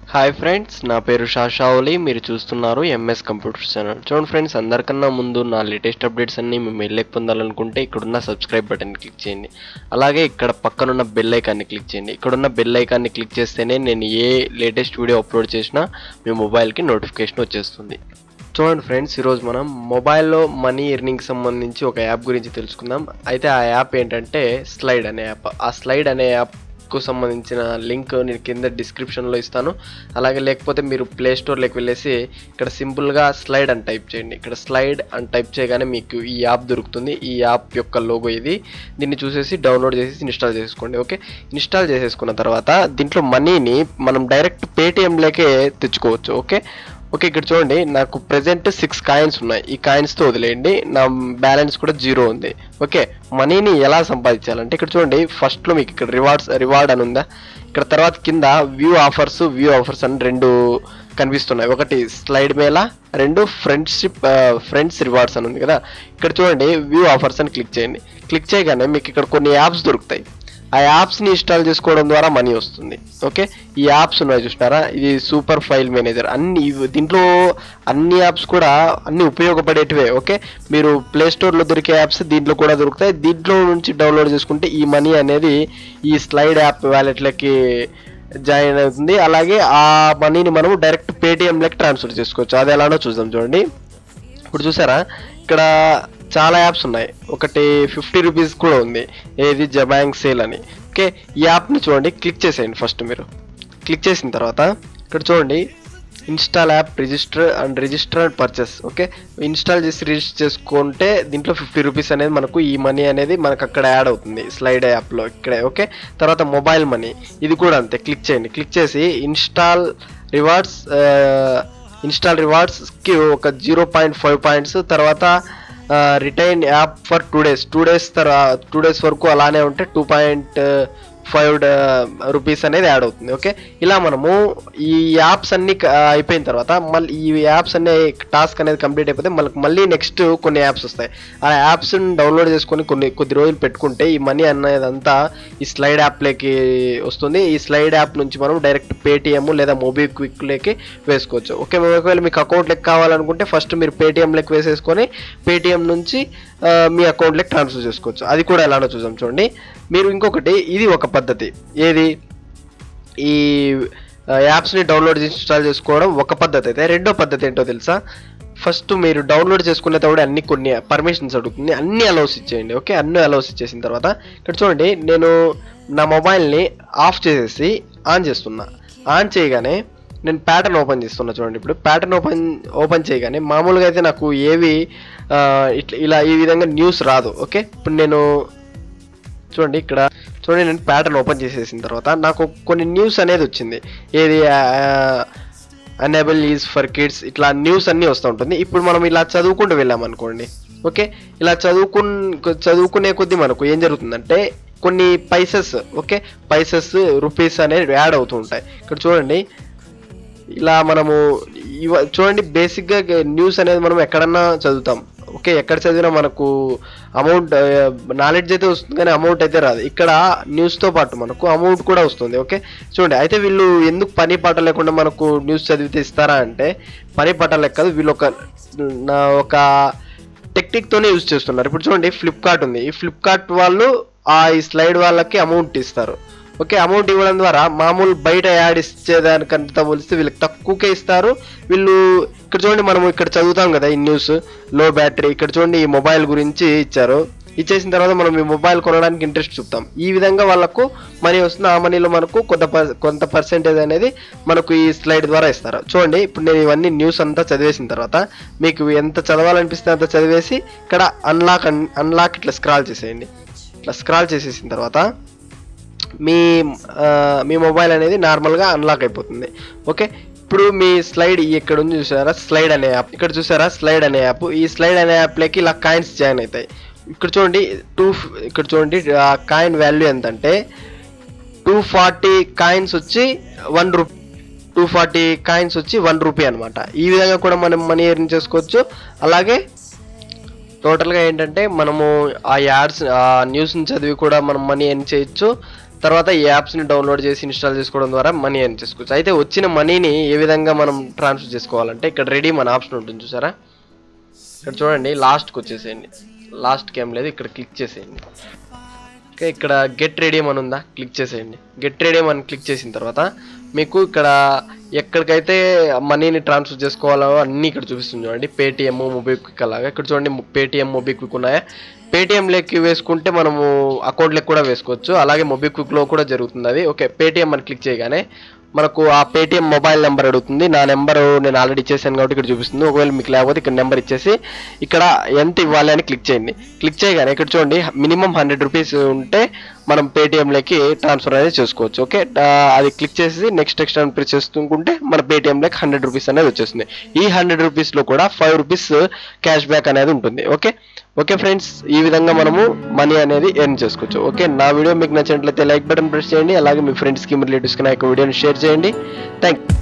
hi friends నా పేరు షాషావలి మీరు చూస్తున్నారు ఎంఎస్ కంప్యూటర్స్ ఛానల్ చూడండి ఫ్రెండ్స్ అందరికన్నా ముందు నా లేటెస్ట్ అప్డేట్స్ అన్ని మేము మెయిల్కి పొందాలనుకుంటే ఇక్కడున్న సబ్స్క్రైబ్ బటన్ క్లిక్ చేయండి అలాగే ఇక్కడ పక్కనున్న బెల్ ఐకాన్ని క్లిక్ చేయండి ఇక్కడున్న బెల్ ఐకాన్ని క్లిక్ చేస్తేనే నేను ఏ లేటెస్ట్ వీడియో అప్లోడ్ చేసినా మీ మొబైల్కి నోటిఫికేషన్ వచ్చేస్తుంది చూడండి ఫ్రెండ్స్ ఈరోజు మనం మొబైల్లో మనీ ఎర్నింగ్ సంబంధించి ఒక యాప్ గురించి తెలుసుకుందాం అయితే ఆ యాప్ ఏంటంటే స్లైడ్ అనే యాప్ ఆ స్లైడ్ అనే యాప్కు సంబంధించిన లింక్ నేను కింద డిస్క్రిప్షన్లో ఇస్తాను అలాగే లేకపోతే మీరు ప్లే స్టోర్లోకి వెళ్ళేసి ఇక్కడ సింపుల్గా స్లైడ్ అని టైప్ చేయండి ఇక్కడ స్లైడ్ అని టైప్ చేయగానే మీకు ఈ యాప్ దొరుకుతుంది ఈ యాప్ యొక్క లోగో ఇది దీన్ని చూసేసి డౌన్లోడ్ చేసేసి ఇన్స్టాల్ చేసుకోండి ఓకే ఇన్స్టాల్ చేసేసుకున్న తర్వాత దీంట్లో మనీని మనం డైరెక్ట్ పేటిఎంలోకే తెచ్చుకోవచ్చు ఓకే ఓకే ఇక్కడ చూడండి నాకు ప్రెసెంట్ సిక్స్ కాయిన్స్ ఉన్నాయి ఈ కాయిన్స్తో వదిలేయండి నా బ్యాలెన్స్ కూడా జీరో ఉంది ఓకే మనీని ఎలా సంపాదించాలంటే ఇక్కడ చూడండి ఫస్ట్లో మీకు ఇక్కడ రివార్డ్స్ రివార్డ్ అని ఉందా ఇక్కడ తర్వాత కింద వ్యూ ఆఫర్స్ వ్యూ ఆఫర్స్ అని రెండు కనిపిస్తున్నాయి ఒకటి స్లైడ్ మేళ రెండు ఫ్రెండ్షిప్ ఫ్రెండ్స్ రివార్డ్స్ అని ఉంది కదా ఇక్కడ చూడండి వ్యూ ఆఫర్స్ అని క్లిక్ చేయండి క్లిక్ చేయగానే మీకు ఇక్కడ కొన్ని యాప్స్ దొరుకుతాయి ఆ యాప్స్ని ఇన్స్టాల్ చేసుకోవడం ద్వారా మనీ వస్తుంది ఓకే ఈ యాప్స్ ఉన్నాయి చూసినారా ఇది సూపర్ ఫైల్ మేనేజర్ అన్ని ఇవి- దీంట్లో అన్ని యాప్స్ కూడా అన్ని ఉపయోగపడేటివే ఓకే మీరు ప్లే స్టోర్లో దొరికే యాప్స్ దీంట్లో కూడా దొరుకుతాయి దీంట్లో నుంచి డౌన్లోడ్ చేసుకుంటే ఈ మనీ అనేది ఈ స్లైడ్ యాప్ వ్యాలెట్లకి జాయిన్ అవుతుంది అలాగే ఆ మనీని మనం డైరెక్ట్ పేటిఎంలోకి ట్రాన్స్ఫర్ చేసుకోవచ్చు అది ఎలానో చూద్దాం చూడండి ఇప్పుడు చూసారా ఇక్కడ చాలా యాప్స్ ఉన్నాయి ఒకటి ఫిఫ్టీ రూపీస్ కూడా ఉంది ఏది జబాంగ్ సేల్ అని ఓకే ఈ యాప్ని చూడండి క్లిక్ చేసేయండి ఫస్ట్ మీరు క్లిక్ చేసిన తర్వాత ఇక్కడ చూడండి install app register and register and purchase okay install చేసి రిజిస్టర్ చేసుకుంటే దీంట్లో ఫిఫ్టీ రూపీస్ అనేది మనకు ఈ మనీ అనేది మనకు అక్కడ యాడ్ అవుతుంది స్లైడ్ యాప్లో ఇక్కడే ఓకే తర్వాత మొబైల్ మనీ ఇది కూడా అంతే క్లిక్ చేయండి క్లిక్ చేసి ఇన్స్టాల్ రివార్డ్స్ ఇన్స్టాల్ రివార్డ్స్కి ఒక జీరో పాయింట్ ఫైవ్ పాయింట్స్ తర్వాత retain app for two days two days తర్వాత టూ డేస్ వరకు అలానే ఉంటే టూ పాయింట్ ఫైవ్ రూపీస్ అనేది యాడ్ అవుతుంది ఓకే ఇలా మనము ఈ యాప్స్ అన్ని క- అయిపోయిన తర్వాత మళ్ళీ ఈ యాప్స్ అన్ని టాస్క్ అనేది కంప్లీట్ అయిపోతే మనకు మళ్ళీ నెక్స్ట్ కొన్ని యాప్స్ వస్తాయి ఆ యాప్స్ని డౌన్లోడ్ చేసుకొని కొన్ని కొద్ది రోజులు పెట్టుకుంటే ఈ మనీ అనేదంతా ఈ స్లైడ్ యాప్లోకి వస్తుంది ఈ స్లైడ్ యాప్ నుంచి మనం డైరెక్ట్ పేటిఎం లేదా మోబిక్విక్లోకి వేసుకోవచ్చు ఓకే ఒకవేళ మీకు అకౌంట్లోకి కావాలనుకుంటే ఫస్ట్ మీరు పేటిఎంలోకి వేసేసుకొని పేటిఎం నుంచి ఆ, మీ అకౌంట్లోకి ట్రాన్స్ఫర్ చేసుకోవచ్చు అది కూడా ఎలానో చూద్దాం చూడండి మీరు ఇంకొకటి ఇది ఒక పద్ధతి ఏది ఈ ఆ, యాప్స్ని డౌన్లోడ్ చేసి ఇన్స్టాల్ చేసుకోవడం ఒక పద్ధతి అయితే రెండో పద్ధతి ఏంటో తెలుసా ఫస్ట్ మీరు డౌన్లోడ్ చేసుకునేటప్పుడు అన్ని కొన్ని పర్మిషన్స్ అడుగుతుంది అన్ని అలౌస్ ఇచ్చేయండి ఓకే అన్ని అలౌస్ ఇచ్చేసిన తర్వాత ఇక్కడ చూడండి నేను నా మొబైల్ని ఆఫ్ చేసేసి ఆన్ చేస్తున్నా ఆన్ చేయగానే నేను ప్యాటర్న్ ఓపెన్ చేస్తున్నా చూడండి ఇప్పుడు ప్యాటర్న్ ఓపెన్ ఓపెన్ చేయగానే మామూలుగా అయితే నాకు ఏవి ఆ, ఇట్లా ఇలా ఈ విధంగా న్యూస్ రాదు ఓకే ఇప్పుడు నేను చూడండి ఇక్కడ చూడండి నేను ప్యాటర్న్ ఓపెన్ చేసేసిన తర్వాత నాకు కొన్ని న్యూస్ అనేది వచ్చింది ఏది అనేబుల్ ఈజ్ ఫర్ కిడ్స్ ఇట్లా న్యూస్ అన్నీ వస్తూ ఉంటుంది ఇప్పుడు మనం ఇలా చదువుకుంటూ వెళ్ళాం అనుకోండి ఓకే ఇలా చదువుకున్ చదువుకునే కొద్దీ మనకు ఏం జరుగుతుందంటే కొన్ని పైసెస్ ఓకే పైసెస్ రూపీస్ అనేవి యాడ్ అవుతూ ఉంటాయి ఇక్కడ చూడండి ఇలా మనము ఇవ చూడండి బేసిక్గా న్యూస్ అనేది మనం ఎక్కడన్నా చదువుతాం ఓకే ఎక్కడ చదివినా మనకు అమౌంట్ నాలెడ్జ్ అయితే వస్తుంది కానీ అమౌంట్ అయితే రాదు ఇక్కడ న్యూస్తో పాటు మనకు అమౌంట్ కూడా వస్తుంది ఓకే చూడండి అయితే వీళ్ళు ఎందుకు పని పాట లేకుండా మనకు న్యూస్ చదివితే ఇస్తారా అంటే పని పాట లెక్క కాదు వీళ్ళు ఒక నా ఒక టెక్నిక్తోనే యూజ్ చేస్తున్నారు ఇప్పుడు చూడండి ఫ్లిప్కార్ట్ ఉంది ఈ ఫ్లిప్కార్ట్ వాళ్ళు ఆ ఈ స్లైడ్ వాళ్ళకి అమౌంట్ ఇస్తారు ఓకే అమౌంట్ ఇవ్వడం ద్వారా మామూలు బయట యాడ్ ఇచ్చేదానికంతా పోలిస్తే వీళ్ళకి తక్కువకే ఇస్తారు వీళ్ళు ఇక్కడ చూడండి మనం ఇక్కడ చదువుతాం కదా ఈ న్యూస్ లో బ్యాటరీ ఇక్కడ చూడండి ఈ మొబైల్ గురించి ఇచ్చారు ఇచ్చేసిన తర్వాత మనం ఈ మొబైల్ కొనడానికి ఇంట్రెస్ట్ చూపుతాం ఈ విధంగా వాళ్ళకు మనీ వస్తుంది ఆ మనీలో మనకు కొంత పర్- కొంత పర్సెంటేజ్ అనేది మనకు ఈ స్లైడ్ ద్వారా ఇస్తారు చూడండి ఇప్పుడు నేను ఇవన్నీ న్యూస్ అంతా చదివేసిన తర్వాత మీకు ఎంత చదవాలనిపిస్తే అంత చదివేసి ఇక్కడ అన్లాక్ అన్లాక్ ఇట్లా స్క్రాల్ చేసేయండి ఇట్లా స్క్రాల్ చేసేసిన తర్వాత మీ ఆ, మీ మొబైల్ అనేది నార్మల్గా అన్లాక్ అయిపోతుంది ఓకే ఇప్పుడు మీ స్లైడ్ ఇక్కడ ఉంది చూసారా స్లైడ్ అనే యాప్ ఇక్కడ చూసారా స్లైడ్ అనే యాప్ ఈ స్లైడ్ అనే యాప్లోకి ఇలా కాయిన్స్ జాయిన్ అవుతాయి ఇక్కడ చూడండి టూ ఇక్కడ చూడండి ఆ కాయిన్ వాల్యూ ఎంత అంటే టూ ఫార్టీ కాయిన్స్ వచ్చి one rupee two forty coins వచ్చి వన్ రూపీ అనమాట ఈ విధంగా కూడా మనం మనీ ఎర్న్ చేసుకోవచ్చు అలాగే టోటల్గా ఏంటంటే మనము ఆ యాడ్స్ ఆ న్యూస్ని చదివి కూడా మనం మనీ ఎర్న్ చేయొచ్చు తర్వాత ఈ యాప్స్ని డౌన్లోడ్ చేసి ఇన్స్టాల్ చేసుకోవడం ద్వారా మనీ ఎర్న్ చేసుకోవచ్చు అయితే వచ్చిన మనీని ఏ విధంగా మనం ట్రాన్స్ఫర్ చేసుకోవాలంటే ఇక్కడ రెడీ మన ఆప్షన్ ఉంటుంది చూసారా ఇక్కడ చూడండి లాస్ట్కి వచ్చేసేయండి లాస్ట్కి ఏం లేదు ఇక్కడ క్లిక్ చేసేయండి ఓకే ఇక్కడ గెట్ రెడీమ్ అని ఉందా క్లిక్ చేసేయండి గెట్ రెడీమ్ అని క్లిక్ చేసిన తర్వాత మీకు ఇక్కడ ఎక్కడికైతే మనీని ట్రాన్స్ఫర్ చేసుకోవాలో అన్నీ ఇక్కడ చూపిస్తుంది చూడండి పేటిఎం మొబిక్విక్ అలాగా ఇక్కడ చూడండి పేటిఎం మొబిక్విక్ ఉన్నాయా పేటిఎం లెక్కి వేసుకుంటే మనము అకౌంట్ లెక్క కూడా వేసుకోవచ్చు అలాగే మొబిక్విక్లో కూడా జరుగుతుంది అది ఓకే పేటిఎం అని క్లిక్ చేయగానే మనకు ఆ పేటిఎం మొబైల్ నెంబర్ అడుగుతుంది నా నెంబర్ నేను ఆల్రెడీ ఇచ్చేసాను కాబట్టి ఇక్కడ చూపిస్తుంది ఒకవేళ మీకు లేకపోతే ఇక్కడ నెంబర్ ఇచ్చేసి ఇక్కడ ఎంత ఇవ్వాలి అని క్లిక్ చేయండి క్లిక్ చేయగానే ఇక్కడ చూడండి మినిమం హండ్రెడ్ రూపీస్ ఉంటే మనం పేటిఎంలోకి ట్రాన్స్ఫర్ అనేది చేసుకోవచ్చు ఓకే అది క్లిక్ చేసి నెక్స్ట్ నెక్స్ట్ అని ప్రెస్ చేసుకుంటే మన పేటిఎంలోకి హండ్రెడ్ రూపీస్ అనేది వచ్చేస్తుంది ఈ హండ్రెడ్ రూపీస్లో కూడా ఫైవ్ రూపీస్ క్యాష్ బ్యాక్ అనేది ఉంటుంది ఓకే ఓకే ఫ్రెండ్స్ ఈ విధంగా మనము మనీ అనేది ఎర్న్ చేసుకోవచ్చు ఓకే నా వీడియో మీకు నచ్చినట్లయితే లైక్ బటన్ ప్రెస్ చేయండి అలాగే మీ ఫ్రెండ్స్కి మీ రిలేటివ్స్కి నా యొక్క వీడియోని షేర్ చేయండి థ్యాంక్